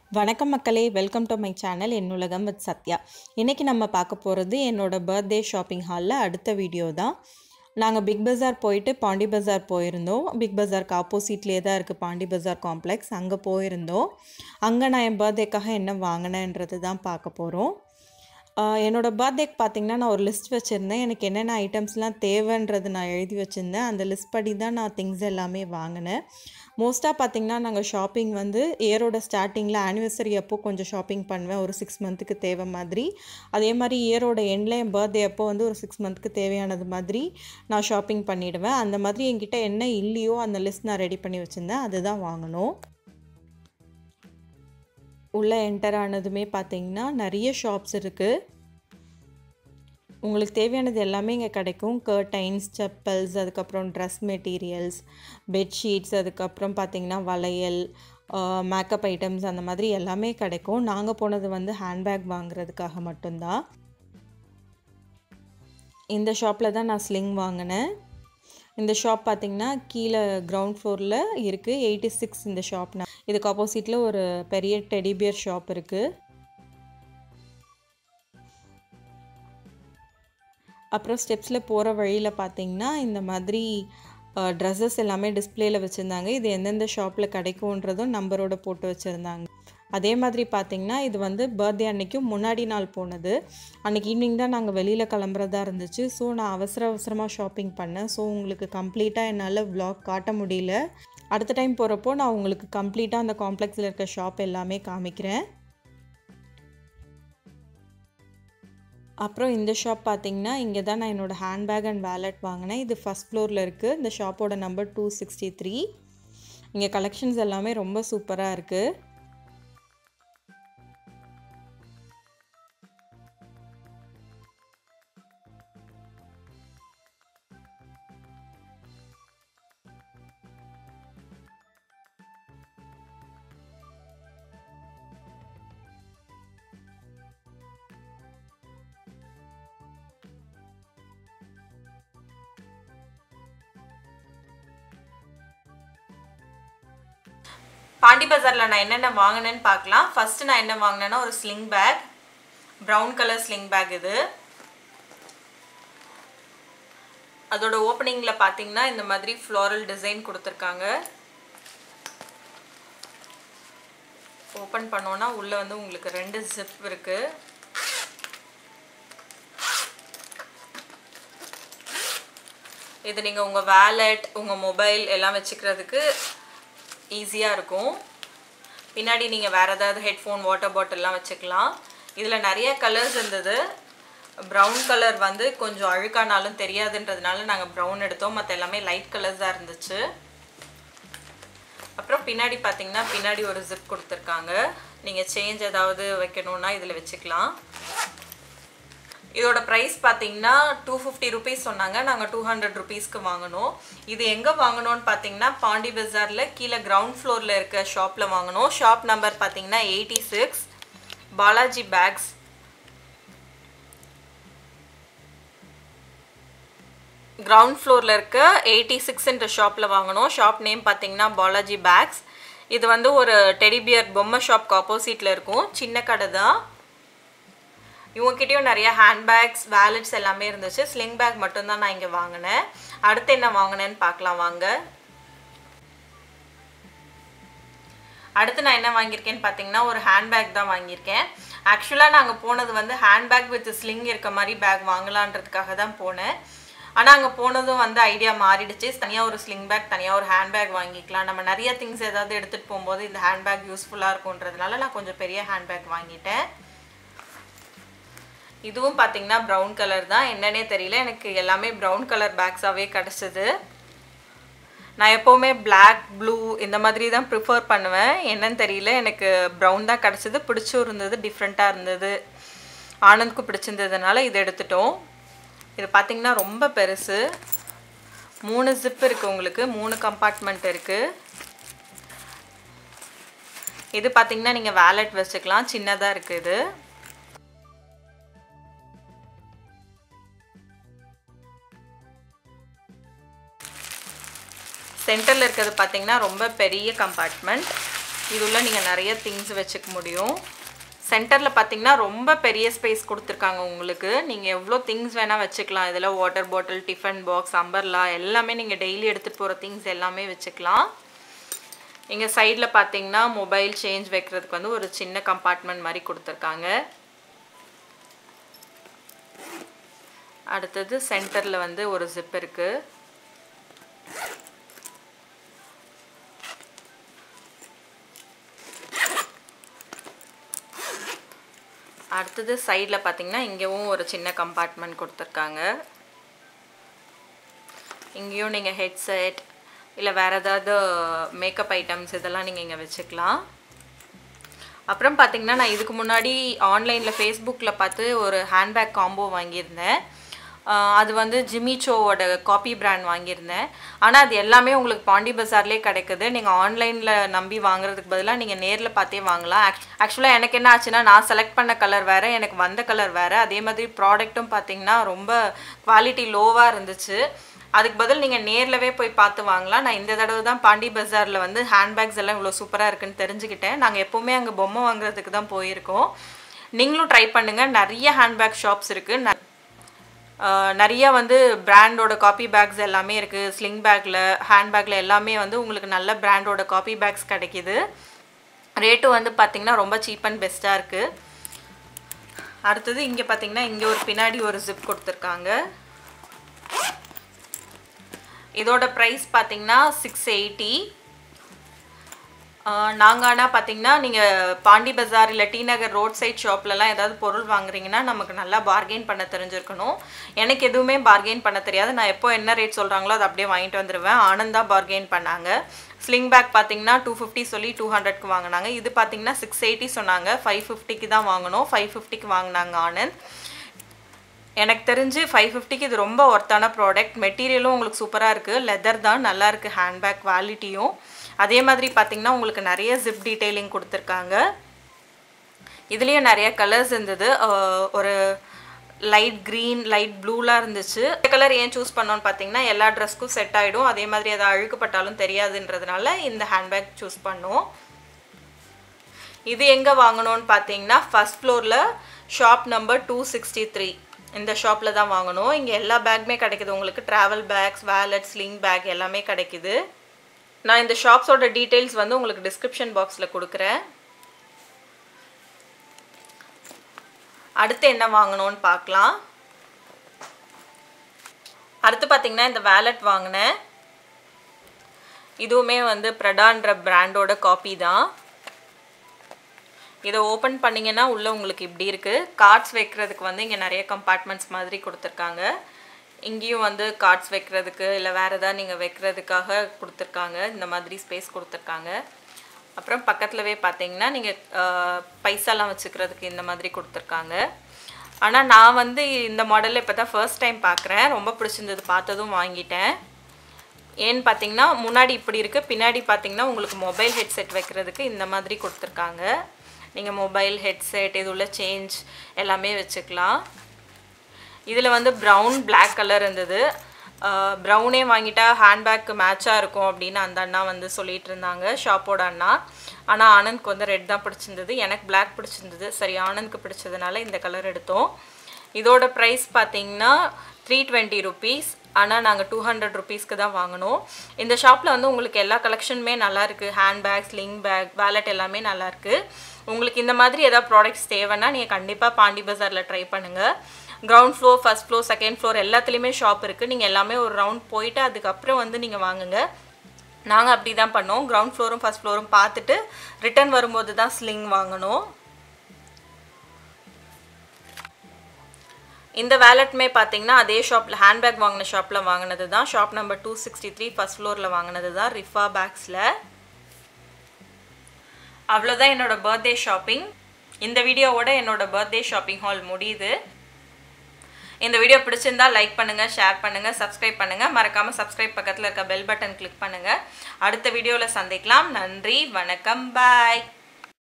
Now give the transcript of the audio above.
வணக்கம் மக்களே welcome to my channel என் உலகம் வித் சத்யா இன்றைக்கி நம்ம பார்க்க போகிறது என்னோட பர்த்டே ஷாப்பிங் ஹாலில் அடுத்த வீடியோ தான் நாங்கள் பிக் பஜார் போயிட்டு பாண்டி பஜார் போயிருந்தோம் பிக் பஜாருக்கு ஆப்போசிட்லேயே தான் இருக்குது பாண்டி பஜார் காம்ப்ளெக்ஸ் அங்கே போயிருந்தோம் அங்கே நான் என் பர்த்டேக்காக என்ன வாங்கினேன்றது தான் பார்க்க போகிறோம் ஆஹ் என்னோட பர்த்டேக்கு பார்த்தீங்கன்னா நான் ஒரு லிஸ்ட் வச்சுருந்தேன் எனக்கு என்னென்ன ஐட்டம்ஸ்லாம் தேவைன்றது நான் எழுதி வச்சுருந்தேன் அந்த லிஸ்ட் படி தான் நான் திங்ஸ் எல்லாமே வாங்கினேன் மோஸ்ட்டாக பார்த்தீங்கன்னா நாங்கள் ஷாப்பிங் வந்து இயரோட ஸ்டார்டிங்கில் ஆனிவர்சரி அப்போ கொஞ்சம் ஷாப்பிங் பண்ணுவேன் ஒரு சிக்ஸ் மந்த்துக்கு தேவை மாதிரி அதே மாதிரி இயரோட எண்டில் என் பர்த்டே அப்போ வந்து ஒரு சிக்ஸ் மந்த்துக்கு தேவையானது மாதிரி நான் ஷாப்பிங் பண்ணிவிடுவேன் அந்த மாதிரி என்கிட்ட என்ன இல்லையோ அந்த லிஸ்ட் நான் ரெடி பண்ணி வச்சுருந்தேன் அதுதான் வாங்கணும் உள்ளே என்டர் ஆனதுமே பார்த்தீங்கன்னா நிறைய ஷாப்ஸ் இருக்குது உங்களுக்கு தேவையானது எல்லாமே இங்கே கிடைக்கும் கர்டைன்ஸ் செப்பல்ஸ் அதுக்கப்புறம் ட்ரெஸ் மெட்டீரியல்ஸ் பெட்ஷீட்ஸ் அதுக்கப்புறம் பார்த்தீங்கன்னா வளையல் மேக்கப் ஐட்டம்ஸ் அந்த மாதிரி எல்லாமே கிடைக்கும் நாங்கள் போனது வந்து ஹேண்ட்பேக் வாங்குறதுக்காக மட்டும்தான் இந்த ஷாப்பில் தான் நான் ஸ்லிங் வாங்கினேன் இந்த ஷாப் பார்த்தீங்கன்னா கீழே கிரவுண்ட் ஃப்ளோரில் இருக்குது எயிட்டி சிக்ஸ் இந்த ஷாப்னா இதுக்கு ஆப்போசிட்டில் ஒரு பெரிய டெடிபியர் ஷாப் இருக்குது அப்புறம் ஸ்டெப்ஸில் போகிற வழியில் பார்த்தீங்கன்னா இந்த மாதிரி ட்ரெஸ்ஸஸ் எல்லாமே டிஸ்பிளேயில் வச்சுருந்தாங்க இது எந்தெந்த ஷாப்பில் கிடைக்கும்ன்றதும் நம்பரோட போட்டு வச்சுருந்தாங்க அதே மாதிரி பார்த்தீங்கன்னா இது வந்து பர்த்டே அன்னைக்கும் முன்னாடி நாள் போனது அன்றைக்கி ஈவினிங் தான் நாங்கள் வெளியில் கிளம்புறதா இருந்துச்சு ஸோ நான் அவசர அவசரமாக ஷாப்பிங் பண்ணேன் ஸோ உங்களுக்கு கம்ப்ளீட்டாக என்னால் vlog காட்ட முடியல அடுத்த டைம் போகிறப்போ நான் உங்களுக்கு கம்ப்ளீட்டாக அந்த காம்ப்ளெக்ஸில் இருக்க ஷாப் எல்லாமே காமிக்கிறேன் அப்புறம் இந்த ஷாப் பார்த்தீங்கன்னா இங்கே தான் நான் என்னோடய ஹேண்ட்பேக் அண்ட் வேலட் வாங்கினேன் இது ஃபஸ்ட் ஃப்ளோரில் இருக்குது இந்த ஷாப்போட நம்பர் டூ சிக்ஸ்டி த்ரீ இங்கே கலெக்ஷன்ஸ் எல்லாமே ரொம்ப சூப்பராக இருக்குது பாண்டி பஜாரில் நான் என்னென்ன வாங்கினேன்னு பார்க்கலாம் ஃபஸ்ட்டு நான் என்ன வாங்கினேன்னா ஒரு sling bag brown colour sling bag இது அதோட ஓப்பனிங்கில் பார்த்தீங்கன்னா இந்த மாதிரி ஃப்ளோரல் டிசைன் கொடுத்துருக்காங்க ஓப்பன் பண்ணோன்னா உள்ளே வந்து உங்களுக்கு ரெண்டு ஜிப் இருக்குது இது நீங்கள் உங்கள் வேலட் உங்கள் மொபைல் எல்லாம் வச்சுக்கிறதுக்கு ஈஸியாக இருக்கும் பின்னாடி நீங்கள் வேறு ஏதாவது ஹெட்ஃபோன் வாட்டர் பாட்டில்லாம் வச்சுக்கலாம் இதில் நிறைய கலர்ஸ் இருந்தது ப்ரௌன் கலர் வந்து கொஞ்சம் அழுக்கானாலும் தெரியாதுன்றதுனால நாங்கள் ப்ரௌன் எடுத்தோம் மற்ற எல்லாமே லைட் கலர்ஸ் தான் இருந்துச்சு அப்புறம் பின்னாடி பார்த்தீங்கன்னா பின்னாடி ஒரு ஜிப் கொடுத்துருக்காங்க நீங்கள் சேஞ்ச் ஏதாவது வைக்கணுன்னா இதில் வச்சுக்கலாம் இதோட ப்ரைஸ் பார்த்தீங்கன்னா டூ ஃபிஃப்டி ருபீஸ் சொன்னாங்க நாங்கள் டூ ஹண்ட்ரட் ருபீஸ்க்கு வாங்கினோம் இது எங்கே வாங்கினோன்னு பார்த்தீங்கன்னா பாண்டி பஜாரில் கீழே கிரவுண்ட் ஃப்ளோரில் இருக்க ஷாப்பில் வாங்கினோம் ஷாப் நம்பர் பார்த்தீங்கன்னா eighty six Balaji bags ground ஃப்ளோரில் இருக்க எயிட்டி சிக்ஸ்ன்ற ஷாப்பில் வாங்கினோம் ஷாப் நேம் பார்த்தீங்கன்னா பாலாஜி பேக்ஸ் இது வந்து ஒரு டெடிபியர் பொம்மை ஷாப்க்கு ஆப்போசிட்டில் இருக்கும் சின்ன கடை தான் இவங்ககிட்டயும் நிறைய ஹேண்ட்பேக்ஸ் வேலட்ஸ் எல்லாமே இருந்துச்சு ஸ்லிங் பேக் மட்டும்தான் நான் இங்கே வாங்கினேன் அடுத்து என்ன வாங்கினேன்னு பார்க்கலாம் வாங்க அடுத்து நான் என்ன வாங்கியிருக்கேன்னு பார்த்தீங்கன்னா ஒரு ஹேண்ட்பேக் தான் வாங்கியிருக்கேன் ஆக்சுவலாக நாங்கள் போனது வந்து ஹேண்ட்பேக் வித் ஸ்லிங் இருக்க மாதிரி பேக் வாங்கலான்றதுக்காக தான் போனேன் ஆனால் அங்கே போனதும் வந்து ஐடியா மாறிடுச்சு தனியாக ஒரு ஸ்லிங் பேக் தனியாக ஒரு ஹேண்ட்பேக் வாங்கிக்கலாம் நம்ம நிறைய திங்ஸ் ஏதாவது எடுத்துகிட்டு போகும்போது இந்த ஹேண்ட்பேக் யூஸ்ஃபுல்லாக இருக்குன்றதுனால நான் கொஞ்சம் பெரிய ஹேண்ட்பேக் வாங்கிட்டேன் இதுவும் பார்த்தீங்கன்னா ப்ரௌன் கலர் தான் என்னன்னே தெரியல எனக்கு எல்லாமே ப்ரௌன் கலர் பேக்ஸாகவே கிடச்சிது நான் எப்போவுமே பிளாக் ப்ளூ இந்த மாதிரி தான் ப்ரிஃபர் பண்ணுவேன் என்னன்னு தெரியல எனக்கு ப்ரௌன் தான் கிடச்சிது பிடிச்சும் இருந்தது டிஃப்ரெண்ட்டாக இருந்தது ஆனந்த்க்கு பிடிச்சிருந்ததுனால இதை எடுத்துட்டோம் இது பார்த்திங்கன்னா ரொம்ப பெருசு மூணு ஜிப் இருக்குது உங்களுக்கு மூணு கம்பார்ட்மெண்ட் இருக்குது இது பார்த்திங்கன்னா நீங்கள் வேலட் வச்சுக்கலாம் சின்னதாக இருக்குது இது சென்டரில் இருக்கிறது பார்த்தீங்கன்னா ரொம்ப பெரிய கம்பார்ட்மெண்ட் இதுள்ள நீங்கள் நிறைய திங்ஸ் வச்சுக்க முடியும் சென்டரில் பார்த்தீங்கன்னா ரொம்ப பெரிய ஸ்பேஸ் கொடுத்துருக்காங்க உங்களுக்கு நீங்கள் எவ்வளோ திங்ஸ் வேணால் வச்சுக்கலாம் இதில் water bottle tiffin box umbrella எல்லாமே நீங்கள் டெய்லி எடுத்துகிட்டு போகிற திங்ஸ் எல்லாமே வச்சுக்கலாம் இங்கே சைடில் பார்த்தீங்கன்னா மொபைல் சேஞ்ச் வைக்கிறதுக்கு வந்து ஒரு சின்ன கம்பார்ட்மெண்ட் மாதிரி கொடுத்துருக்காங்க அடுத்தது சென்டரில் வந்து ஒரு ஜிப் இருக்குது அடுத்தது சைடில் பார்த்தீங்கன்னா இங்கேவும் ஒரு சின்ன கம்பார்ட்மெண்ட் கொடுத்துருக்காங்க இங்கேயும் நீங்கள் ஹெட்செட் இல்லை வேறு ஏதாவது மேக்கப் ஐட்டம்ஸ் இதெல்லாம் நீங்கள் இங்கே வச்சுக்கலாம் அப்புறம் பார்த்தீங்கன்னா நான் இதுக்கு முன்னாடி ஆன்லைனில் ஃபேஸ்புக்கில் பார்த்து ஒரு ஹேண்ட்பேக் காம்போ வாங்கியிருந்தேன் ஆஹ் அது வந்து ஜிமிச்சோவோட காப்பி பிராண்ட் வாங்கியிருந்தேன் ஆனால் அது எல்லாமே உங்களுக்கு பாண்டி பஜார்லேயே கிடைக்குது நீங்கள் ஆன்லைனில் நம்பி வாங்குறதுக்கு பதிலாக நீங்கள் நேரில் பார்த்தே வாங்கலாம் ஆக்சுவலாக எனக்கு என்ன ஆச்சுன்னா நான் செலக்ட் பண்ண கலர் வேறு எனக்கு வந்த கலர் வேறு அதே மாதிரி ப்ராடக்ட்டும் பார்த்தீங்கன்னா ரொம்ப குவாலிட்டி லோவாக இருந்துச்சு அதுக்கு பதில் நீங்கள் நேர்லவே போய் பார்த்து வாங்கலாம் நான் இந்த தடவை தான் பாண்டி பஜாரில் வந்து ஹேண்ட்பேக்ஸ் எல்லாம் இவ்வளோ சூப்பராக இருக்குன்னு தெரிஞ்சுக்கிட்டேன் நாங்கள் எப்போவுமே அங்கே பொம்மை வாங்குறதுக்கு தான் போயிருக்கோம் நீங்களும் ட்ரை பண்ணுங்கள் நிறைய ஹேண்ட்பேக் ஷாப்ஸ் இருக்குது நிறைய வந்து பிராண்டோட காப்பி பேக்ஸ் எல்லாமே இருக்குது ஸ்லிங் பேக்கில் ஹேண்ட்பேக்கில் எல்லாமே வந்து உங்களுக்கு நல்ல பிராண்டோட காப்பி பேக்ஸ் கிடைக்கிது ரேட்டும் வந்து பார்த்திங்கன்னா ரொம்ப சீப் அண்ட் பெஸ்ட்டாக இருக்குது அடுத்தது இங்கே பார்த்தீங்கன்னா இங்கே ஒரு பின்னாடி ஒரு ஜிப் கொடுத்துருக்காங்க இதோட ப்ரைஸ் பார்த்தீங்கன்னா சிக்ஸ் எயிட்டி நாங்கள் ஆனால் பார்த்தீங்கன்னா நீங்கள் பாண்டி பஜார் இல்லை டி நகர் ரோட் சைட் ஷாப்லலாம் ஏதாவது பொருள் வாங்குறீங்கன்னா நமக்கு நல்லா பார்கெயின் பண்ண தெரிஞ்சிருக்கணும் எனக்கு எதுவுமே பார்கெயின் பண்ண தெரியாது நான் எப்போ என்ன ரேட் சொல்கிறாங்களோ அதை அப்படியே வாங்கிட்டு வந்துடுவேன் ஆனந்தா பார்கெயின் பண்ணாங்க ஸ்லிங் பேக் பார்த்தீங்கன்னா டூ ஃபிஃப்டி சொல்லி டூ ஹண்ட்ரட்க்கு வாங்கினாங்க இது பார்த்தீங்கன்னா சிக்ஸ் எயிட்டி சொன்னாங்க ஃபைவ் ஃபிஃப்டிக்கு தான் வாங்கினோம் ஃபைவ் ஃபிஃப்டிக்கு வாங்கினாங்க ஆனந்த் எனக்கு தெரிஞ்சு ஃபைவ் ஃபிஃப்டிக்கு இது ரொம்ப ஒர்த்தான ப்ராடக்ட் மெட்டீரியலும் உங்களுக்கு சூப்பராக இருக்குது லெதர் தான் நல்லா இருக்குது ஹேண்ட்பேக் குவாலிட்டியும் அதே மாதிரி பார்த்தீங்கன்னா உங்களுக்கு நிறைய ஜிப் டீட்டெயிலிங் கொடுத்துருக்காங்க இதுலேயும் நிறைய கலர்ஸ் இருந்தது அஹ் ஒரு லைட் க்ரீன் லைட் ப்ளூலாம் இருந்துச்சு இந்த கலர் ஏன் சூஸ் பண்ணோன்னு பார்த்தீங்கன்னா எல்லா ட்ரெஸ்க்கும் செட் ஆகிடும் அதே மாதிரி அது அழுக்குப்பட்டாலும் தெரியாதுன்றதுனால இந்த ஹேண்ட்பேக் சூஸ் பண்ணோம் இது எங்கே வாங்கணும்னு பார்த்தீங்கன்னா ஃபஸ்ட் ஃப்ளோரில் shop number two sixty three இந்த ஷாப்பில் தான் வாங்கணும் இங்கே எல்லா பேக்குமே கிடைக்குது உங்களுக்கு travel bags wallet sling bag எல்லாமே கிடைக்குது நான் இந்த ஷாப்ஸோட டீட்டெயில்ஸ் வந்து உங்களுக்கு டிஸ்கிரிப்ஷன் பாக்ஸில் கொடுக்குறேன் அடுத்து என்ன வாங்கணும்னு பார்க்கலாம் அடுத்து பார்த்தீங்கன்னா இந்த வேலட் வாங்கினேன் இதுவுமே வந்து ப்ரடான்ற பிராண்டோட காப்பி தான் இதை ஓப்பன் பண்ணிங்கன்னா உள்ளே உங்களுக்கு இப்படி இருக்குது கார்ட்ஸ் வைக்கிறதுக்கு வந்து இங்கே நிறைய கம்பார்ட்மெண்ட்ஸ் மாதிரி கொடுத்துருக்காங்க இங்கேயும் வந்து கார்ட்ஸ் வைக்கிறதுக்கு இல்லை வேறு எதாவது நீங்கள் வைக்கிறதுக்காக கொடுத்துருக்காங்க இந்த மாதிரி ஸ்பேஸ் கொடுத்துருக்காங்க அப்புறம் பக்கத்துலவே பார்த்தீங்கன்னா நீங்கள் பைசாலாம் வச்சுக்கிறதுக்கு இந்த மாதிரி கொடுத்துருக்காங்க ஆனால் நான் வந்து இந்த மாடலில் இப்போ தான் ஃபர்ஸ்ட் டைம் பார்க்குறேன் ரொம்ப பிடிச்சிருந்தது பார்த்ததும் வாங்கிட்டேன் ஏன்னு பார்த்தீங்கன்னா முன்னாடி இப்படி இருக்குது பின்னாடி பார்த்தீங்கன்னா உங்களுக்கு மொபைல் ஹெட்செட் வைக்கிறதுக்கு இந்த மாதிரி கொடுத்துருக்காங்க நீங்கள் மொபைல் ஹெட்செட் இது உள்ள சேஞ்ச் எல்லாமே வச்சுக்கலாம் இதில் வந்து ப்ரௌன் Black கலர் இருந்தது ப்ரௌனே வாங்கிட்டா ஹேண்ட்பேக்கு மேட்சாக இருக்கும் அப்படின்னு அந்த அண்ணா வந்து சொல்லிட்டு இருந்தாங்க ஷாப்போட அண்ணா ஆனால் ஆனந்த்க்கு வந்து ரெட் தான் பிடிச்சிருந்தது எனக்கு Black பிடிச்சிருந்தது சரி ஆனந்த்க்கு பிடிச்சதுனால இந்த கலர் எடுத்தோம் இதோட ப்ரைஸ் பார்த்தீங்கன்னா த்ரீ டுவெண்ட்டி ருபீஸ் ஆனால் நாங்கள் டூ ஹண்ட்ரட் ருபீஸ்க்கு தான் வாங்கினோம் இந்த ஷாப்பில் வந்து உங்களுக்கு எல்லா கலெக்ஷனுமே நல்லா இருக்குது hand bag sling bag wallet எல்லாமே நல்லா இருக்குது உங்களுக்கு இந்த மாதிரி ஏதாவது ப்ராடக்ட்ஸ் தேவைன்னா நீங்கள் கண்டிப்பாக பாண்டி பஜாரில் ட்ரை பண்ணுங்கள் ground floor first floor second floor எல்லாத்துலேயுமே ஷாப் இருக்குது நீங்கள் எல்லாமே ஒரு ரவுண்ட் போயிட்டு அதுக்கப்புறம் வந்து நீங்கள் வாங்குங்க நாங்கள் அப்படி தான் பண்ணோம் கிரவுண்ட் ஃப்ளோரும் ஃபர்ஸ்ட் ஃப்ளோரும் பார்த்துட்டு ரிட்டர்ன் வரும்போது தான் ஸ்லிங் வாங்கினோம் இந்த வேலட்மே பார்த்தீங்கன்னா அதே ஷாப்பில் ஹேண்ட்பேக் வாங்கின ஷாப்பில் வாங்கினது தான் shop number two sixty three first ஃப்ளோரில் வாங்கினது தான் ரிஃபா பேக்ஸில் அவ்வளோதான் என்னோட பர்த்டே ஷாப்பிங் இந்த வீடியோவோட என்னோட பர்த்டே ஷாப்பிங் ஹால் முடியுது இந்த வீடியோ பிடிச்சிருந்தா லைக் பண்ணுங்கள் ஷேர் பண்ணுங்கள் சப்ஸ்கிரைப் பண்ணுங்கள் மறக்காமல் சப்ஸ்கிரைப் பக்கத்தில் இருக்க பெல் பட்டன் கிளிக் பண்ணுங்கள் அடுத்த வீடியோவில் சந்திக்கலாம் நன்றி வணக்கம் பாய்